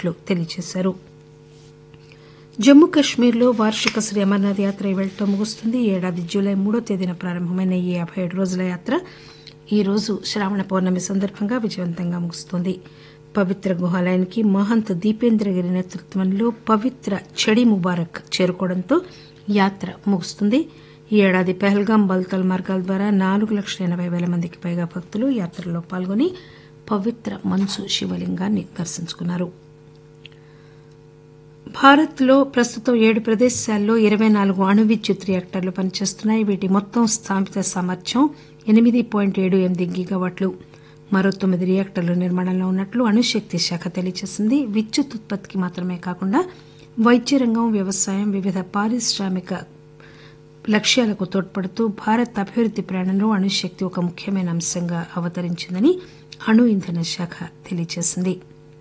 అధ్యకులు తెలియజేశారు జమ్మూ కశ్మీర్లో వార్షిక శ్రీ అమర్నాథ్ యాత్ర ఇవాళతో ముగుస్తుంది ఈ ఏడాది జూలై మూడో తేదీన ప్రారంభమైన ఈ యాభై ఏడు రోజుల యాత్ర ఈ రోజు శ్రావణ పౌర్ణమి సందర్భంగా విజయవంతంగా ముగుస్తుంది పవిత్ర గుహాలయానికి మహంత్ దీపేంద్రగిరి నేతృత్వంలో పవిత్ర చెడి ముబారక్ చేరుకోవడంతో యాత్ర ముగుస్తుంది ఈ ఏడాది పెహల్గాం బల్తల్ మార్గాల ద్వారా నాలుగు లక్షల ఎనబై పేల మందికి పైగా భక్తులు యాత్రలో పాల్గొని పవిత్ర మంచు శివలింగాన్ని దర్శించుకున్నారు భారత్లో ప్రస్తుతం ఏడు ప్రదేశాల్లో ఇరవై నాలుగు అణు విద్యుత్ రియాక్టర్లు పనిచేస్తున్నాయి వీటి మొత్తం స్థాపిత సామర్థ్యం ఎనిమిది పాయింట్ ఏడు ఎనిమిది గిగావాట్లు మరో తొమ్మిది రియాక్టర్లు నిర్మాణంలో ఉన్నట్లు అణుశక్తి శాఖ తెలియజేసింది విద్యుత్ ఉత్పత్తికి మాత్రమే కాకుండా వైద్య రంగం వ్యవసాయం వివిధ పారిశ్రామిక లక్ష్యాలకు తోడ్పడుతూ భారత్ అభివృద్ది ప్రయాణంలో అణుశక్తి ఒక ముఖ్యమైన అంశంగా అవతరించిందని అణు ఇంధన శాఖ తెలియజేసింది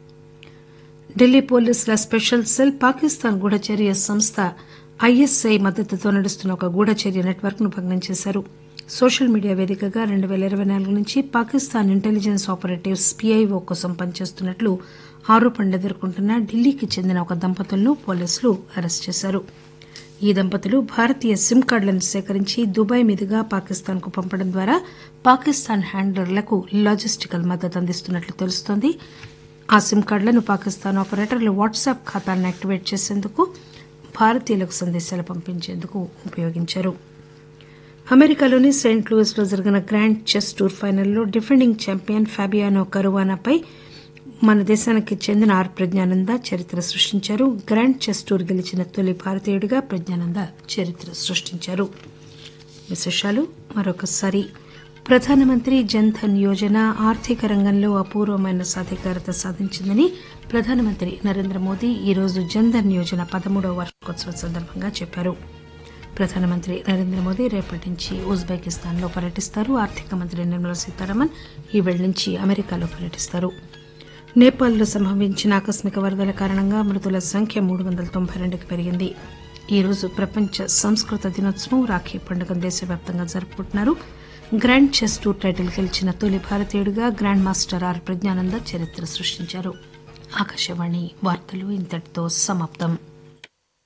ఢిల్లీ పోలీసుల స్పెషల్ సెల్ పాకిస్తాన్ గూఢచర్య సంస్థ ఐఎస్ఐ మద్దతుతో నడుస్తున్న ఒక గూఢచర్య నెట్వర్క్ ను భగ్నం చేశారు సోషల్ మీడియా వేదికగా రెండు పేల ఇరవై నాలుగు నుంచి పాకిస్తాన్ ఇంటెలిజెన్స్ ఆపరేటివ్స్ పీఐఓ కోసం పనిచేస్తున్నట్లు ఆరోపణలు ఎదుర్కొంటున్న ఢిల్లీకి చెందిన ఒక దంపతులను పోలీసులు అరెస్ట్ చేశారు ఈ దంపతులు భారతీయ సిమ్ కార్డులను సేకరించి దుబాయ్ మీదుగా పాకిస్తాన్ కు పంపడం ద్వారా పాకిస్తాన్ హ్యాండలర్లకు లాజిస్టికల్ మద్దతు అందిస్తున్నట్లు తెలుస్తోంది ఆ సిమ్ కార్డులను పాకిస్తాన్ ఆపరేటర్లు వాట్సాప్ ఖాతాలను యాక్టివేట్ చేసేందుకు భారతీయులకు సందేశాలు పంపించేందుకు ఉపయోగించారు అమెరికాలోని సెయింట్ లూయిస్ లో జరిగిన గ్రాండ్ చెస్ టూర్ ఫైనల్లో డిఫెండింగ్ ఛాంపియన్ ఫాబియానో కరువానాపై మన దేశానికి చెందిన ఆర్ ప్రజ్ఞానంద చరిత్ర సృష్టించారు గ్రాండ్ చెస్ టూర్ గెలిచిన తొలి భారతీయుడిగా ప్రజ్ఞానంద చరిత్ర సృష్టించారు విశేషాలు మరొకసారి ప్రధానమంత్రి జన్ధన్ యోజన ఆర్థిక రంగంలో అపూర్వమైన సాధికారత సాధించిందని ప్రధానమంత్రి నరేంద్ర మోదీ ఈరోజు జన్ధన్ యోజన పదమూడవ వార్షికోత్సవం సందర్భంగా చెప్పారు ప్రధానమంత్రి నరేంద్ర మోదీ రేపటి నుంచి ఉజ్బెకిస్తాన్ లో పర్యటిస్తారు ఆర్థిక మంత్రి నిర్మలా సీతారామన్ ఈ వేళ నుంచి అమెరికాలో పర్యటిస్తారు నేపాల్లో సంభవించిన ఆకస్మిక వరదల కారణంగా మృతుల సంఖ్య మూడు వందల తొంభై రెండుకి పెరిగింది ఈ రోజు ప్రపంచ సంస్కృత దినోత్సవం రాఖీ పండుగ దేశవ్యాప్తంగా జరుపుకుంటున్నారు గ్రాండ్ చెస్ టూర్ టైటిల్ గెలిచిన తొలి భారతీయుడిగా గ్రాండ్ మాస్టర్ ఆర్ ప్రజ్ఞానంద చరిత్ర సృష్టించారు ఆకాశవాణి వార్తలు ఇంతటితో సమాప్తం